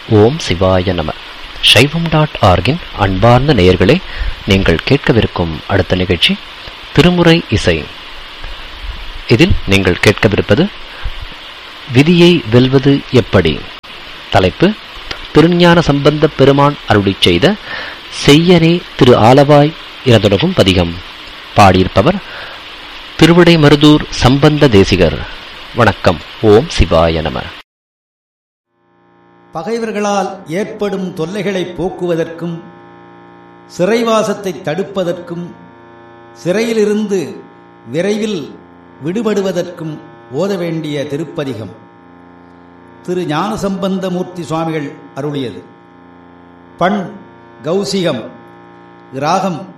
ஓம் சிவாய நம சைவம் டாட் ஆர்கின் அன்பார்ந்த நேயர்களே நீங்கள் கேட்கவிருக்கும் அடுத்த நிகழ்ச்சி திருமுறை இசை இதில் நீங்கள் கேட்கவிருப்பது விதியை வெல்வது எப்படி தலைப்பு திருஞான சம்பந்த பெருமான் அருளிச் செய்த செய்யனே திரு ஆலவாய் இறந்துலகும் பதிகம் பாடியிருப்பவர் திருவிடை மருதூர் சம்பந்த தேசிகர் வணக்கம் ஓம் சிவாய நம பகைவர்களால் ஏற்படும் தொல்லைகளை போக்குவதற்கும் சிறைவாசத்தை தடுப்பதற்கும் சிறையிலிருந்து விரைவில் விடுபடுவதற்கும் ஓத வேண்டிய திருப்பதிகம் திரு ஞானசம்பந்தமூர்த்தி சுவாமிகள் அருளியது பண் கௌசிகம் ராகம்